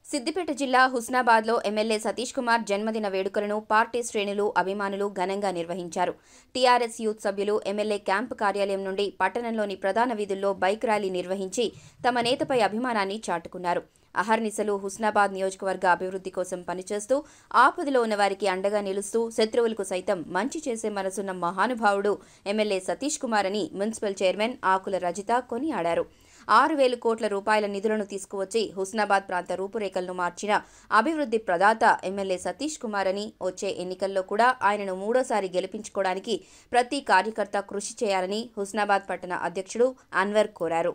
సిద్దిపేట జిల్లా హుస్నాబాద్లో ఎమ్మెల్యే సతీష్ కుమార్ జన్మదిన వేడుకలను పార్టీ శ్రేణులు అభిమానులు ఘనంగా నిర్వహించారు టీఆర్ఎస్ యూత్ సభ్యులు ఎమ్మెల్యే క్యాంపు కార్యాలయం నుండి పట్టణంలోని ప్రధాన వీధుల్లో బైక్ ర్యాలీ నిర్వహించి తమ నేతపై అభిమానాన్ని చాటుకున్నారు అహర్నిశలు హుస్నాబాద్ నియోజకవర్గ అభివృద్ధి కోసం పనిచేస్తూ ఆపదలో ఉన్న వారికి అండగా నిలుస్తూ శత్రువులకు సైతం మంచి చేసే మనసున్న మహానుభావుడు ఎమ్మెల్యే సతీష్ కుమార్ అని మున్సిపల్ చైర్మన్ ఆకుల రజిత కొనియాడారు ఆరు వేలు కోట్ల రూపాయల నిధులను తీసుకువచ్చి హుస్నాబాద్ ప్రాంత రూపురేఖలను మార్చిన అభివృద్ధి ప్రదాత ఎమ్మెల్యే సతీష్ కుమార్ అని వచ్చే ఎన్నికల్లో కూడా ఆయనను మూడోసారి గెలిపించుకోవడానికి ప్రతి కార్యకర్త కృషి చేయాలని హుస్నాబాద్ పట్టణ అధ్యక్షుడు అన్వర్ కోరారు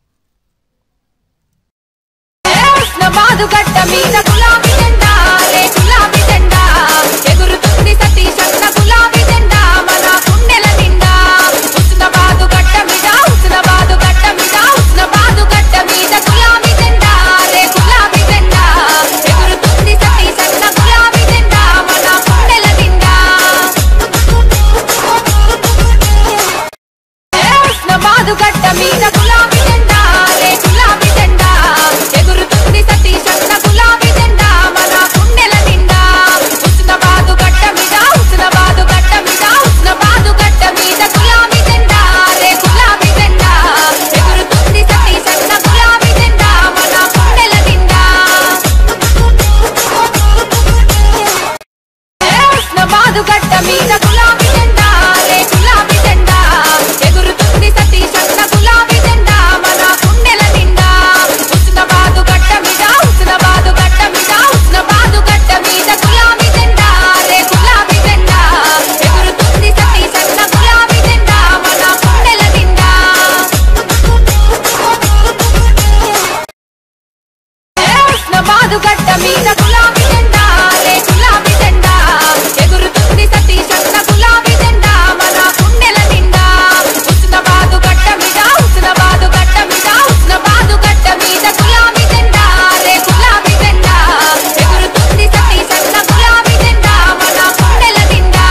హుస్నాబాదు గడ్డ మీద గులాబీ జెండా లే గులాబీ జెండా ఎగురుతుంది సతీష్ అన్న గులాబీ జెండా మన గుండెల నిండా హుస్నాబాదు గడ్డ మీద హుస్నాబాదు గడ్డ మీద హుస్నాబాదు గడ్డ మీద గులాబీ జెండా లే గులాబీ జెండా ఎగురుతుంది సతీష్ అన్న గులాబీ జెండా మన గుండెల నిండా హుస్నాబాదు గడ్డ మీద గులాబీ జెండా లే గులాబీ జెండా ఎగురుతుంది సతీష్ అన్న గులాబీ జెండా మన గుండెల నిండా హుస్నాబాదు గడ్డ మీద హుస్నాబాదు గడ్డ మీద హుస్నాబాదు గడ్డ మీద గులాబీ జెండా లే గులాబీ జెండా ఎగురుతుంది సతీష్ అన్న గులాబీ జెండా మన గుండెల నిండా హుస్నాబాదు గడ్డ మీద గులాబీ జెండా లే గులాబీ జెండా ఎగురుతుంది సతీష్ అన్న గులాబీ జెండా మన గుండెల నిండా హుస్నాబాదు గడ్డ మీద హుస్నాబాదు గడ్డ మీద హుస్నాబాదు గడ్డ మీద గులాబీ జెండా లే గులాబీ జెండా ఎగురుతుంది సతీష్ అన్న గులాబీ జెండా మన గుండెల నిండా హుస్నాబాదు గడ్డ మీద గులాబీ జెండా లే గులాబీ జెండా ఎగురుతుంది సతీష్ అన్న గులాబీ జెండా మన గుండెల నిండా హుస్నాబాదు గడ్డ మీద హుస్నాబాదు గడ్డ మీద హుస్నాబాదు గడ్డ మీద గులాబీ జెండా లే గులాబీ జెండా ఎగురుతుంది సతీష్ అన్న గులాబీ జెండా మన గుండెల నిండా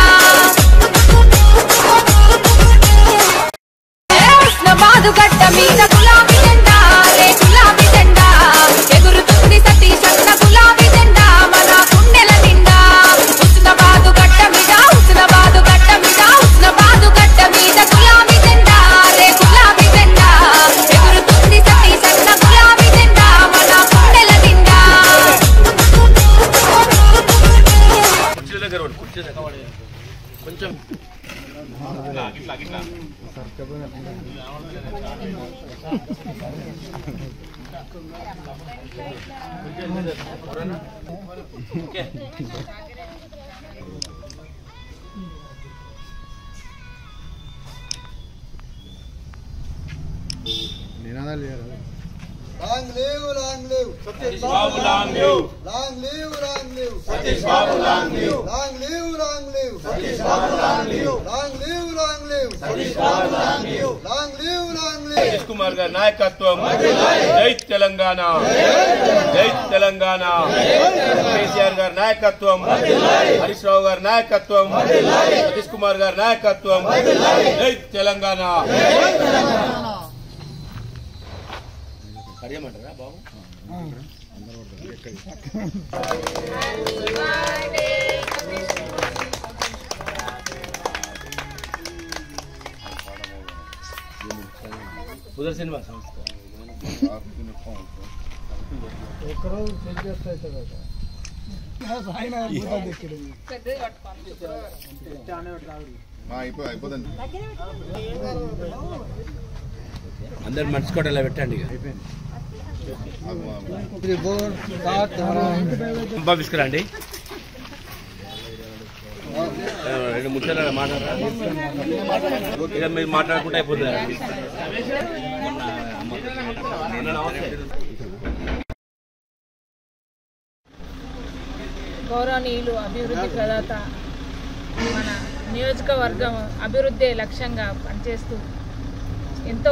హుస్నాబాదు గడ్డ మీద గులాబీ జెండా లే గులాబీ జెండా ఎగురుతుంది సతీష్ అన్న గులాబీ జెండా మన గుండెల నిండా హుస్నాబాదు గడ్డ మీద హుస్నాబాదు గడ్డ మీద హుస్నాబాదు గడ్డ మీద గులాబీ జెండా లే గులాబీ జెండా ఎగురుతుంది సతీష్ అన్న గులాబీ జెండా మన గుండెల నిండా కుర్చీ దగ్గర ఒకటి, కుర్చీ దగ్గర కొంచెం నినాదాలు చేయాలి long live long live Satish Babu long live long live long live Satish Babu long live long live long live Satish Babu long live long live long live Satish Babu long live long live long live Satish Kumar గారి నాయకత్వం జై తెలంగాణ జై తెలంగాణ కేసీఆర్ గారి నాయకత్వం హరీష్ రావు గారి నాయకత్వం సతీష్ కుమార్ గారి నాయకత్వం జై తెలంగాణ కడియమంటారా బాబు బుధర్ సినిమా సంస్థ ఒక్కరోజు సెట్ చేస్తే అవుతుంది ఆయన అద్భుతాలు ఎక్కడు అయిపోతుంది అందరు మర్చికోవడం పెట్టండి పంపించుకురండి రెండు ముచ్చట మాట్లాడరా ఇక మీరు మాట్లాడుకుంటే అయిపోతుంది గౌరవనీయులు అభివృద్ధి ప్రదాత మన నియోజకవర్గం అభివృద్ధి లక్ష్యంగా పనిచేస్తూ ఎంతో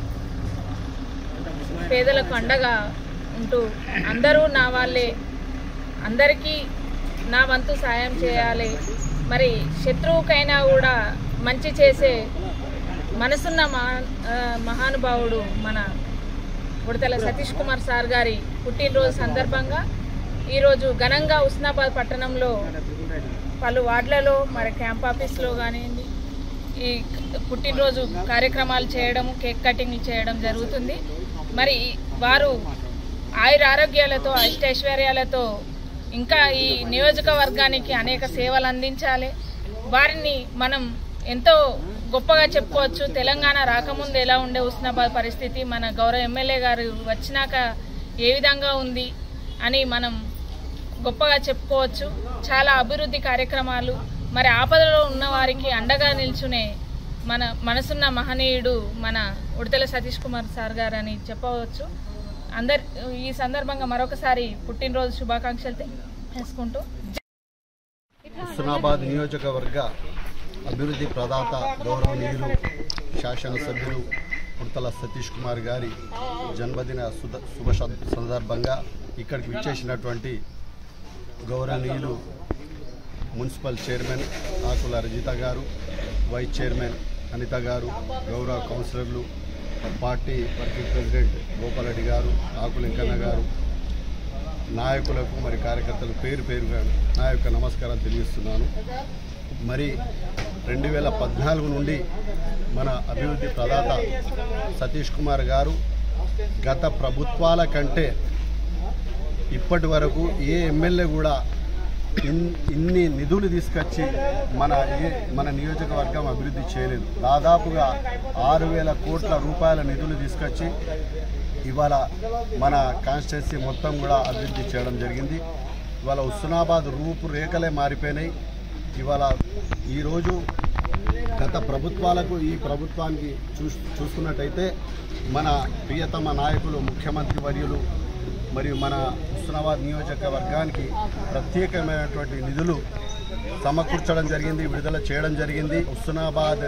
పేదలకు అండగా ఉంటూ అందరూ నా వాళ్ళే అందరికీ నా వంతు సాయం చేయాలి మరి శత్రువుకైనా కూడా మంచి చేసే మనసున్న మహా ఆ, మహానుభావుడు మన ఉడతల సతీష్ కుమార్ సార్ గారి పుట్టినరోజు సందర్భంగా ఈరోజు ఘనంగా ఉస్నాబాద్ పట్టణంలో పలు వార్డులలో మరి క్యాంప్ ఆఫీస్లో కానివ్వండి ఈ పుట్టినరోజు కార్యక్రమాలు చేయడం కేక్ కటింగ్ చేయడం జరుగుతుంది మరి వారు ఆయుర ఆరోగ్యాలతో అష్టైశ్వర్యాలతో ఇంకా ఈ నియోజకవర్గానికి అనేక సేవలు అందించాలి వారిని మనం ఎంతో గొప్పగా చెప్పుకోవచ్చు తెలంగాణ రాకముందు ఎలా ఉండే ఉస్నాబాద్ పరిస్థితి మన గౌరవ ఎమ్మెల్యే గారు వచ్చినాక ఏ విధంగా ఉంది అని మనం గొప్పగా చెప్పుకోవచ్చు చాలా అభివృద్ధి కార్యక్రమాలు మరి ఆపదలో ఉన్న వారికి అండగా నిల్చునే మన మనసున్న మహనీయుడు మన ఉడతల సతీష్ కుమార్ సార్ గారు అని చెప్పవచ్చు అందరు ఈ సందర్భంగా మరొకసారి పుట్టినరోజు శుభాకాంక్షలు తెలుసుకుంటూ హుస్నాబాద్ నియోజకవర్గ అభివృద్ధి ప్రదాత గౌరవనీయులు శాసనసభ్యులు ఉడతల సతీష్ కుమార్ గారి జన్మదిన సుద శుభ సం- సందర్భంగా ఇక్కడికి విచ్చేసినటువంటి గౌరవనీయులు మున్సిపల్ చైర్మన్ ఆకుల రజిత గారు వైస్ చైర్మన్ అనిత గారు గౌరవ కౌన్సిలర్లు పార్టీ వర్కింగ్ ప్రెసిడెంట్ గోపాలరెడ్డి గారు ఆకుల వెంకన్న గారు నాయకులకు మరి కార్యకర్తలు పేరు పేరుగా నా యొక్క నమస్కారాలు తెలియజేస్తున్నాను మరి రెండు వేల పద్నాలుగు నుండి మన అభివృద్ధి ప్రదాత సతీష్ కుమార్ గారు గత ప్రభుత్వాల కంటే ఇప్పటి వరకు ఏ ఎమ్మెల్యే కూడా ఇన్ ఇన్ని నిధులు తీసుకొచ్చి మన ఏ మన నియోజకవర్గం అభివృద్ధి చేయలేదు దాదాపుగా ఆరు వేల కోట్ల రూపాయల నిధులు తీసుకొచ్చి ఇవాళ మన కాన్స్టిట్యున్సీ మొత్తం కూడా అభివృద్ధి చేయడం జరిగింది ఇవాళ హుస్నాబాద్ రూపురేఖలే మారిపోయినాయి ఇవాళ ఈరోజు గత ప్రభుత్వాలకు ఈ ప్రభుత్వానికి చూ చూసుకున్నట్టయితే మన ప్రియతమ నాయకులు ముఖ్యమంత్రి వర్యులు మరియు మన హుస్నాబాద్ నియోజకవర్గానికి ప్రత్యేకమైనటువంటి నిధులు సమకూర్చడం జరిగింది విడుదల చేయడం జరిగింది హుస్నాబాద్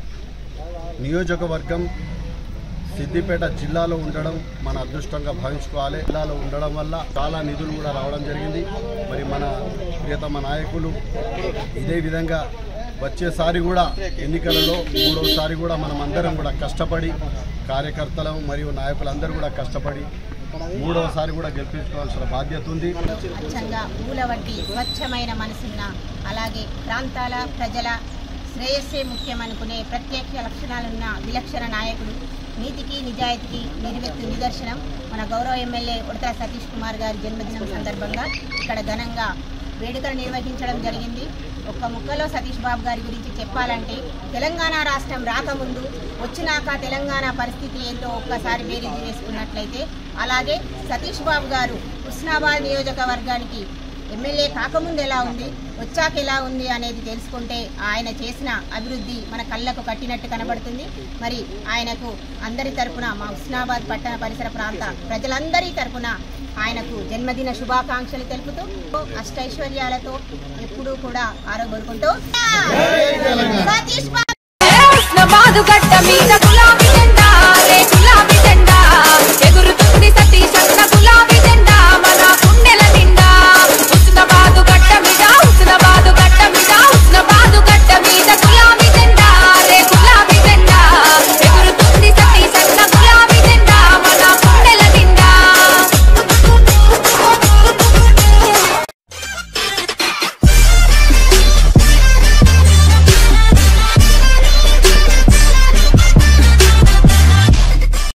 నియోజకవర్గం సిద్దిపేట జిల్లాలో ఉండడం మన అదృష్టంగా భావించుకోవాలి జిల్లాలో ఉండడం వల్ల చాలా నిధులు కూడా రావడం జరిగింది మరి మన ప్రియతమ నాయకులు ఇదే విధంగా వచ్చేసారి కూడా ఎన్నికలలో మూడవసారి కూడా మనం అందరం కూడా కష్టపడి కార్యకర్తలం మరియు నాయకులందరూ కూడా కష్టపడి మూడవసారి కూడా గెలిపించుకోవాల్సిన బాధ్యత ఉంది స్వచ్ఛంగా పూల వంటి స్వచ్ఛమైన మనసున్న అలాగే ప్రాంతాల ప్రజల శ్రేయస్సే ముఖ్యమనుకునే ప్రత్యేక లక్షణాలున్న విలక్షణ నాయకుడు నీతికి నిజాయితీకి నిలువెత్తు నిదర్శనం మన గౌరవ ఎమ్మెల్యే ఉడత సతీష్ కుమార్ గారి జన్మదినం సందర్భంగా ఇక్కడ ఘనంగా వేడుకలు నిర్వహించడం జరిగింది ఒక్క ముక్కలో సతీష్ బాబు గారి గురించి చెప్పాలంటే తెలంగాణ రాష్ట్రం రాకముందు వచ్చినాక తెలంగాణ పరిస్థితి ఏంటో ఒక్కసారి బేరీజు వేసుకున్నట్లయితే అలాగే సతీష్ బాబు గారు హుస్నాబాద్ నియోజకవర్గానికి ఎమ్మెల్యే కాకముందు ఎలా ఉంది వచ్చాక ఎలా ఉంది అనేది తెలుసుకుంటే ఆయన చేసిన అభివృద్ధి మన కళ్ళకు కట్టినట్టు కనబడుతుంది మరి ఆయనకు అందరి తరపున మా హుస్నాబాద్ పట్టణ పరిసర ప్రాంత ప్రజలందరి తరపున ఆయనకు జన్మదిన శుభాకాంక్షలు తెలుపుతూ అష్టైశ్వర్యాలతో ఎప్పుడూ కూడా ఆరోగ్యం సతీష్ బాబు ఉస్నాబాదు గడ్డ మీద గులాబీ